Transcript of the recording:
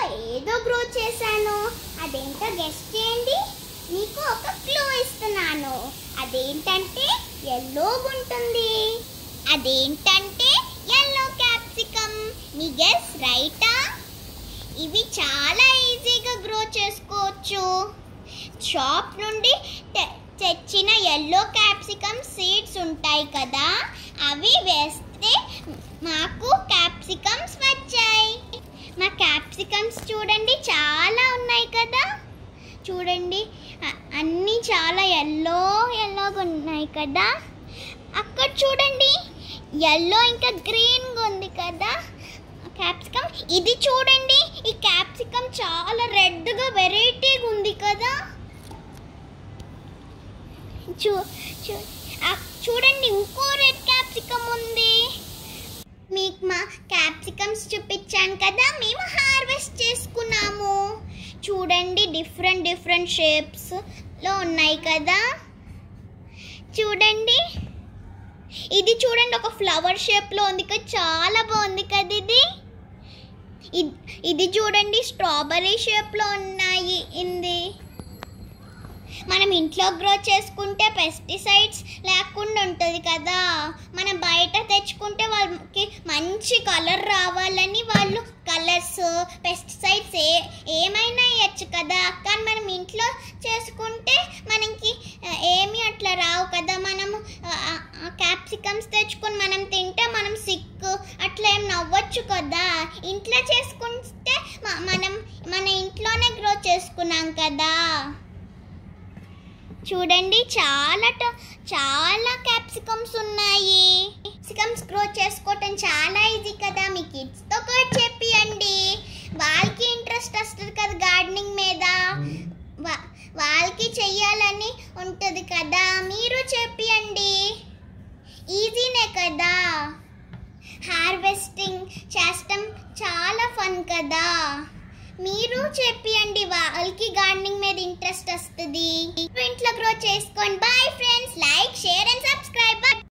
ఏదో గ్రో చేశాను అదేంటో గెస్ట్ చేయండి మీకు ఒక క్లూ ఇస్తున్నాను అదేంటంటే ఎల్లోగా ఉంటుంది అదేంటంటే ఎల్లో క్యాప్సికమ్ మీ గెస్ రైటా ఇవి చాలా ఈజీగా గ్రో చేసుకోవచ్చు షాప్ నుండి తె- తెచ్చిన ఎల్లో క్యాప్సికమ్ సీడ్స్ ఉంటాయి కదా అవి వేస్తే మాకు క్యాప్సికమ్స్ వచ్చాయి మా క్యాప్సికమ్స్ చూడండి చాలా ఉన్నాయి కదా చూడండి అ- అన్నీ చాలా ఎల్లో ఎల్లోగా ఉన్నాయి కదా అక్కడ చూడండి ఎల్లో ఇంకా గ్రీన్గా ఉంది కదా క్యాప్సికమ్ ఇది చూడండి ఈ క్యాప్సికమ్ చాలా రెడ్గా వెరైటీగా ఉంది కదా చూ చూ ఆ, చూడండి ఇంకో రెడ్ క్యాప్సికమ్ ఉంది మీకు మా క్యాప్సికమ్స్ చూపించాను కదా మేము హార్వెస్ట్ చేసుకున్నాము చూడండి డిఫరెంట్ డిఫరెంట్ షేప్స్లో ఉన్నాయి కదా చూడండి ఇది చూడండి ఒక ఫ్లవర్ షేప్లో ఉంది కదా చాలా బాగుంది కదా ఇది ఇద్- ఇది చూడండి స్ట్రాబెర్రీ షేప్లో ఉన్నాయి ఇది మనం ఇంట్లో గ్రో చేసుకుంటే పెస్టిసైడ్స్ లేకుండా ఉంటుంది కదా మనం బయట తెచ్చుకుంటే వాళ్ళకి మంచి కలర్ రావాలని వాళ్ళు కలర్స్ పెస్టిసైడ్స్ ఏ ఏమైనా ఇవ్వచ్చు కదా కానీ మనం ఇంట్లో చేసుకుంటే మనకి ఆ, ఏమీ అట్లా రావు కదా మనము క్యాప్సికమ్స్ తెచ్చుకొని మనం తింటే మనం సిక్ అట్లా ఏం నవ్వచ్చు కదా ఇంట్లో చేసుకుంటే మ- మనం మన ఇంట్లోనే గ్రో చేసుకున్నాం కదా చూడండి చాలా ట- చాలా క్యాప్సికమ్స్ ఉన్నాయి క్యాప్సికమ్స్ గ్రో చేసుకోవటం చాలా ఈజీ కదా మీ కిడ్స్తో కూడా చెప్పియండి వాళ్ళకి ఇంట్రెస్ట్ వస్తుంది కదా గార్డెనింగ్ మీద వా- వాళ్ళకి చెయ్యాలని ఉంటుంది కదా మీరు చెప్పియండి ఈజీనే కదా హార్వెస్టింగ్ చేస్తాం చాలా ఫన్ కదా మీరు చెప్పియండి వాళ్ళకి గార్డెనింగ్ మీద ఇంట్రెస్ట్ వస్తుంది ఇంట్లో గ్రో చేసుకోండి bye friends like share and subscribe